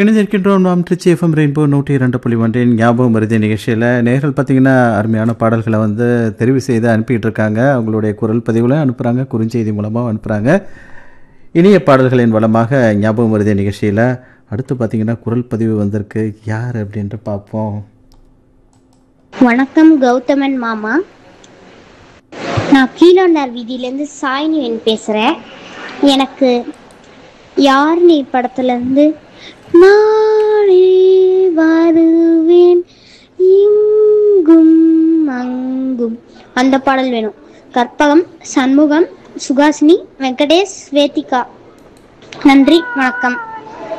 இணைந்திருக்கின்றோம் நாம் Trichy FM rainbow நூற்றி இரண்டு புள்ளி ஒன்றின் ஞாபகம் மருதி நிகழ்ச்சியில் நேர்கள் பார்த்தீங்கன்னா அருமையான பாடல்களை வந்து தெரிவு செய்து அனுப்பிட்டு இருக்காங்க அவங்களுடைய குரல் பதிவில் அனுப்புகிறாங்க குறுஞ்செய்தி மூலமாக அனுப்புகிறாங்க இனிய பாடல்களின் வளமாக ஞாபகம் மருதி நிகழ்ச்சியில் அடுத்து பார்த்தீங்கன்னா குரல் பதிவு வந்திருக்கு யார் அப்படின்ட்டு பார்ப்போம் வணக்கம் கௌதமன் மாமா நான் கீழாண்டார் வீதியிலேருந்து சாய்னிவன் பேசுகிறேன் எனக்கு யார் நீ படத்துலேருந்து நாளே வருவேன் இங்கும் அங்கும் அந்த பாடல் வேணும் கற்பகம் சண்முகம் சுகாசினி வெங்கடேஷ் வேதிகா நன்றி வணக்கம்